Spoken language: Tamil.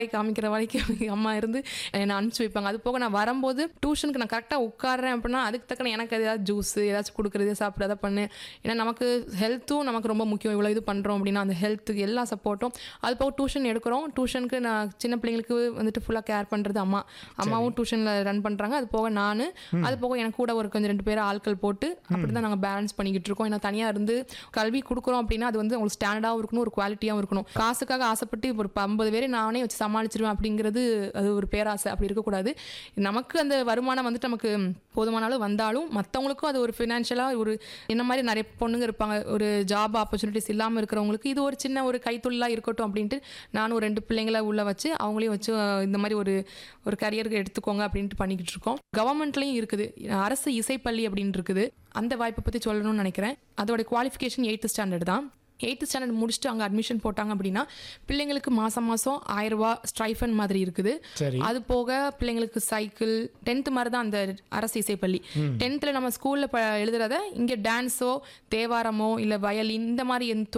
காமிக்கிற வரைக்கும் எங்க அம்மா இருந்து என்னை அனுப்பிச்சி வைப்பாங்க அது போக நான் வரும்போது டியூஷனுக்கு நான் கரெக்டாக உட்காடுறேன் அப்படின்னா அதுக்கு தக்கன எனக்கு ஏதாவது ஜூஸ் ஏதாச்சும் கொடுக்குறது சாப்பிட அதை பண்ணு ஏன்னா நமக்கு ஹெல்த்தும் நமக்கு ரொம்ப முக்கியம் இவ்வளோ இது பண்ணுறோம் அப்படின்னா அந்த ஹெல்த்துக்கு எல்லா சப்போர்ட்டும் அது போக டியூஷன் எடுக்கிறோம் டியூஷனுக்கு நான் சின்ன பிள்ளைங்களுக்கு வந்துட்டு ஃபுல்லாக கேர் பண்ணுறது அம்மா அம்மாவும் டியூஷனில் ரன் பண்ணுறாங்க அது போக நான் அது போக எனக்கு கூட ஒரு கொஞ்சம் ரெண்டு பேர் ஆட்கள் போட்டு அப்படி தான் நாங்கள் பேலன்ஸ் பண்ணிக்கிட்டு இருக்கோம் ஏன்னா தனியாக இருந்து கல்வி கொடுக்குறோம் அப்படின்னா அது வந்து உங்களுக்கு ஸ்டாண்டர்டாகவும் இருக்கணும் ஒரு குவாலிட்டியாகவும் இருக்கணும் காசுக்காக ஆசைப்பட்டு இப்போ ஒரு ஐம்பது பேரை நானே வச்சு சமாளிச்சிருவேன் அப்படிங்கிறது அது ஒரு பேராசை அப்படி இருக்கக்கூடாது நமக்கு அந்த வருமானம் வந்துட்டு நமக்கு போதுமான அளவு வந்தாலும் மற்றவங்களுக்கும் அது ஒரு ஃபினான்ஷியலாக ஒரு என்ன மாதிரி நிறைய பொண்ணுங்க இருப்பாங்க ஒரு ஜாப் ஆப்பர்ச்சுனிட்டிஸ் இல்லாமல் இருக்கிறவங்களுக்கு இது ஒரு சின்ன ஒரு கைத்தொழிலாக இருக்கட்டும் அப்படின்ட்டு நானும் ஒரு ரெண்டு பிள்ளைங்களை உள்ள வச்சு அவங்களையும் வச்சு அஹ், இந்த மாதிரி ஒரு ஒரு கரியருக்கு எடுத்துக்கோங்க அப்படின்ட்டு பண்ணிக்கிட்டு இருக்கோம் கவர்மெண்ட்லேயும் இருக்குது அரசு இசைப்பள்ளி அப்படின்னு இருக்குது அந்த வாய்ப்பை பற்றி சொல்லணும்னு நினைக்கிறேன் அதோட குவாலிஃபிகேஷன் எயித்து ஸ்டாண்டர்ட் தான் எயித்து ஸ்டாண்டர்ட் முடிச்சுட்டு அங்கே அட்மிஷன் போட்டாங்க அப்படின்னா பிள்ளைங்களுக்கு மாதம் மாதம் ஆயிரம் ரூபாய் ஸ்ட்ரைஃபன் மாதிரி இருக்குது சரி அது போக பிள்ளைங்களுக்கு சைக்கிள் டென்த் மாதிரி தான் அந்த அரசு இசைப்பள்ளி டென்த்தில் நம்ம ஸ்கூலில் எழுதுறத இங்கே டான்ஸோ தேவாரமோ இல்லை வயலின் இந்த மாதிரி எந்த